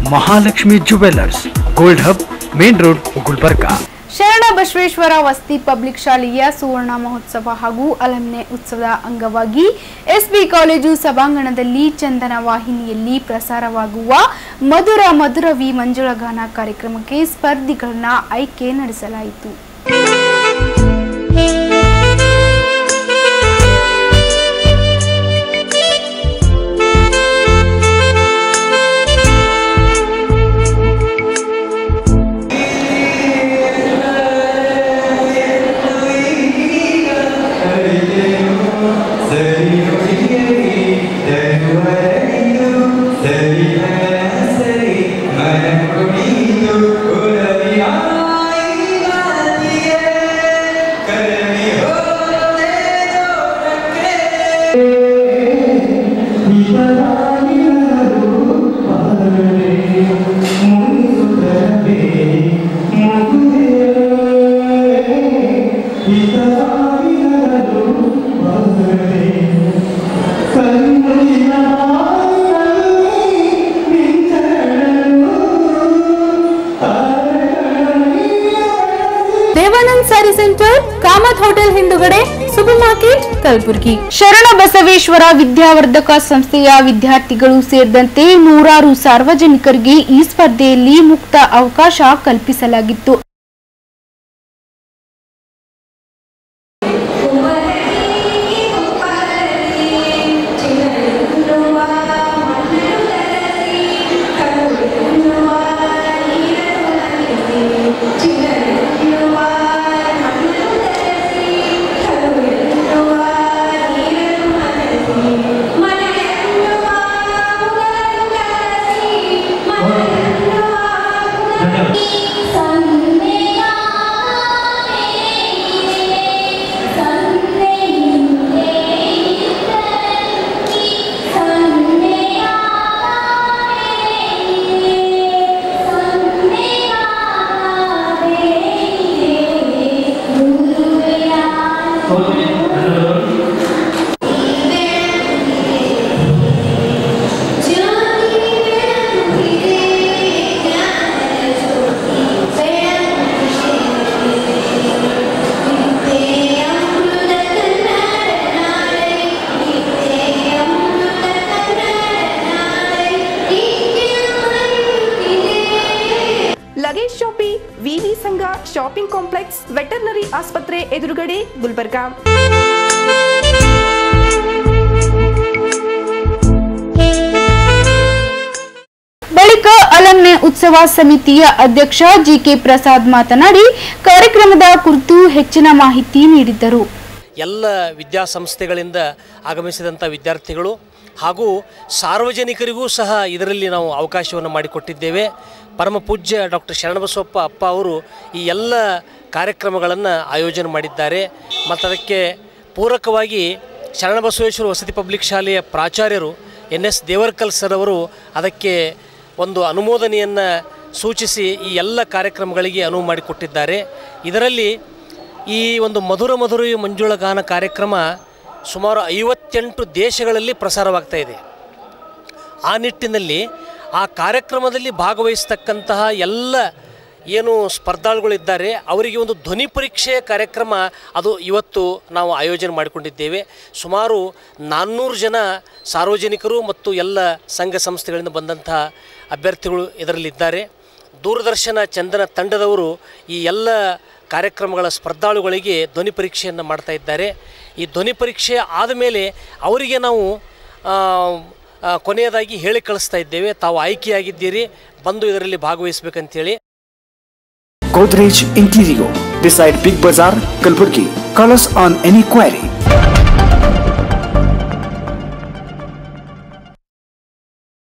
Mahalakshmi jewellers gold hub main road Gulbarga Sharana Basaveshwara ವಸತಿ public ಶಾಲೆಯ ಸುವರ್ಣ ಮಹೋತ್ಸವ ಹಾಗೂ ಅಲಮ್ನೆ ಉತ್ಸವದ ಅಂಗವಾಗಿ ಎಸ್ಬಿ ಕಾಲೇಜು ಸಭಾಂಗಣದಲ್ಲಿ ಚಂದನ ವಾಹಿನಿಯಲ್ಲಿ ಪ್ರಸಾರವಾಗುವ ಮಧುರ ಮಧುರವಿ ಮಂಜುಳಗಾನ ಕಾರ್ಯಕ್ರಮಕ್ಕೆ ಸ್ಪರ್ಧಿಗಳನ್ನ ಆಯ್ಕೆ ನಡೆಸಲಾಯಿತು ದೇವಾನಂದ್ ಸ್ಯಾರಿ ಸೆಂಟರ್ ಕಾಮತ್ ಹೋಟೆಲ್ ಹಿಂದುಗಡೆ ಸೂಪರ್ ಮಾರ್ಕೆಟ್ ಕಲಬುರಗಿ ಶರಣ ಬಸವೇಶ್ವರ ವಿದ್ಯಾವರ್ಧಕ ಸಂಸ್ಥೆಯ ವಿದ್ಯಾರ್ಥಿಗಳು ಸೇರಿದಂತೆ ನೂರಾರು ಸಾರ್ವಜನಿಕರಿಗೆ ಈ ಸ್ಪರ್ಧೆಯಲ್ಲಿ ಮುಕ್ತ ಅವಕಾಶ ಕಲ್ಪಿಸಲಾಗಿತ್ತು ಲಗೇಜ್ ಶಾಪಿ ವಿವಿ ಸಂಘ ಶಾಪಿಂಗ್ ಕಾಂಪ್ಲೆಕ್ಸ್ ವೆಟರ್ನರಿ ಆಸ್ಪತ್ರೆ ಎದುರುಗಡೆ ಗುಲ್ಬರ್ಗಾ ಬಳಿಕ ಅಲಮ್ನೆ ಉತ್ಸವ ಸಮಿತಿಯ ಅಧ್ಯಕ್ಷ ಜಿಕೆ ಪ್ರಸಾದ್ ಮಾತನಾಡಿ ಕಾರ್ಯಕ್ರಮದ ಕುರಿತು ಹೆಚ್ಚಿನ ಮಾಹಿತಿ ನೀಡಿದ್ದರು ಎಲ್ಲ ವಿದ್ಯಾಸಂಸ್ಥೆಗಳಿಂದ ಆಗಮಿಸಿದಂಥ ವಿದ್ಯಾರ್ಥಿಗಳು ಹಾಗೂ ಸಾರ್ವಜನಿಕರಿಗೂ ಸಹ ಇದರಲ್ಲಿ ನಾವು ಅವಕಾಶವನ್ನು ಮಾಡಿಕೊಟ್ಟಿದ್ದೇವೆ ಪರಮ ಪೂಜ್ಯ ಡಾಕ್ಟರ್ ಶರಣಬಸವಪ್ಪ ಅಪ್ಪ ಅವರು ಈ ಎಲ್ಲ ಕಾರ್ಯಕ್ರಮಗಳನ್ನು ಆಯೋಜನೆ ಮಾಡಿದ್ದಾರೆ ಮತ್ತು ಅದಕ್ಕೆ ಪೂರಕವಾಗಿ ಶರಣಬಸವೇಶ್ವರ ವಸತಿ ಪಬ್ಲಿಕ್ ಶಾಲೆಯ ಪ್ರಾಚಾರ್ಯರು ಎನ್ ಎಸ್ ದೇವರ್ಕಲ್ ಸರ್ ಅವರು ಅದಕ್ಕೆ ಒಂದು ಅನುಮೋದನೆಯನ್ನು ಸೂಚಿಸಿ ಈ ಎಲ್ಲ ಕಾರ್ಯಕ್ರಮಗಳಿಗೆ ಅನುವು ಮಾಡಿಕೊಟ್ಟಿದ್ದಾರೆ ಇದರಲ್ಲಿ ಈ ಒಂದು ಮಧುರ ಮಧುರ ಮಂಜುಳ ಗಾನ ಕಾರ್ಯಕ್ರಮ ಸುಮಾರು ಐವತ್ತೆಂಟು ದೇಶಗಳಲ್ಲಿ ಪ್ರಸಾರವಾಗ್ತಾ ಇದೆ ಆ ನಿಟ್ಟಿನಲ್ಲಿ ಆ ಕಾರ್ಯಕ್ರಮದಲ್ಲಿ ಭಾಗವಹಿಸ್ತಕ್ಕಂತಹ ಎಲ್ಲ ಏನು ಸ್ಪರ್ಧಾಳುಗಳಿದ್ದಾರೆ ಅವರಿಗೆ ಒಂದು ಧ್ವನಿ ಪರೀಕ್ಷೆಯ ಕಾರ್ಯಕ್ರಮ ಅದು ಇವತ್ತು ನಾವು ಆಯೋಜನೆ ಮಾಡಿಕೊಂಡಿದ್ದೇವೆ ಸುಮಾರು ನಾನ್ನೂರು ಜನ ಸಾರ್ವಜನಿಕರು ಮತ್ತು ಎಲ್ಲ ಸಂಘ ಸಂಸ್ಥೆಗಳಿಂದ ಬಂದಂತಹ ಅಭ್ಯರ್ಥಿಗಳು ಇದರಲ್ಲಿದ್ದಾರೆ ದೂರದರ್ಶನ ಚಂದನ ತಂಡದವರು ಈ ಎಲ್ಲ ಕಾರ್ಯಕ್ರಮಗಳ ಸ್ಪರ್ಧಾಳುಗಳಿಗೆ ಧ್ವನಿ ಪರೀಕ್ಷೆಯನ್ನು ಮಾಡ್ತಾ ಇದ್ದಾರೆ ಈ ಧ್ವನಿ ಪರೀಕ್ಷೆ ಆದಮೇಲೆ ಅವರಿಗೆ ನಾವು ಆ, ಆ, ಕೊನೆಯದಾಗಿ ಹೇಳಿ ಕಳಿಸ್ತಾ ಇದ್ದೇವೆ ತಾವು ಆಯ್ಕೆಯಾಗಿದ್ದೀರಿ ಬಂದು ಇದರಲ್ಲಿ ಭಾಗವಹಿಸಬೇಕಂತೇಳಿ Godrej Interior beside Big Bazaar, Kalburgi. Call us on any query.